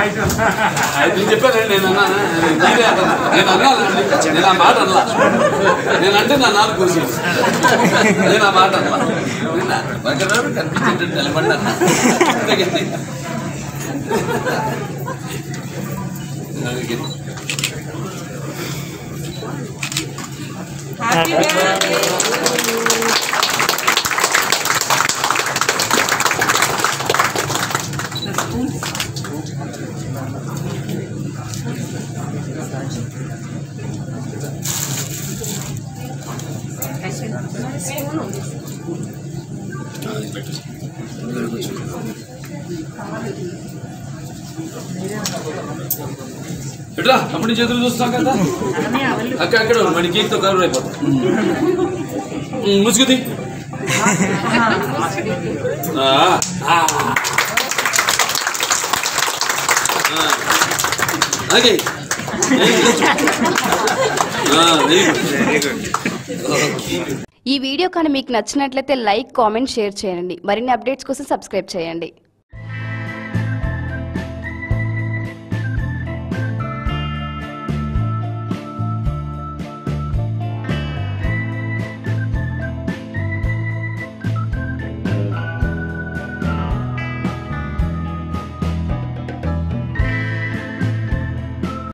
అది నేను చెప్పానండి నేను అన్నాను మీరే అన్నారు. నేను అన్నానండి నేను ఆ మాట అన్నా నేను అంటే నా నాలుగు కూర్చి నేను ఆ మాట అన్నా నేను పక్కన కనిపించేటట్టు నిలబడి అన్నా అంతేగాని అందుకే. హ్యాపీ బర్త్డే ఎట్రా అప్పుడు నీ చేతులు చూస్తాం కదా అక్క అక్కడ ఉండు, మరి కేక్తో కవర్ అయిపోతుంది ఉమ్, ముసుగుది ఆ, ఆ. ఆ. అలాగే వెరీ గుడ్ ఈ వీడియో కానీ మీకు నచ్చినట్లయితే లైక్ కామెంట్ షేర్ చేయండి మరిన్ని అప్డేట్స్ కోసం సబ్స్క్రైబ్ చేయండి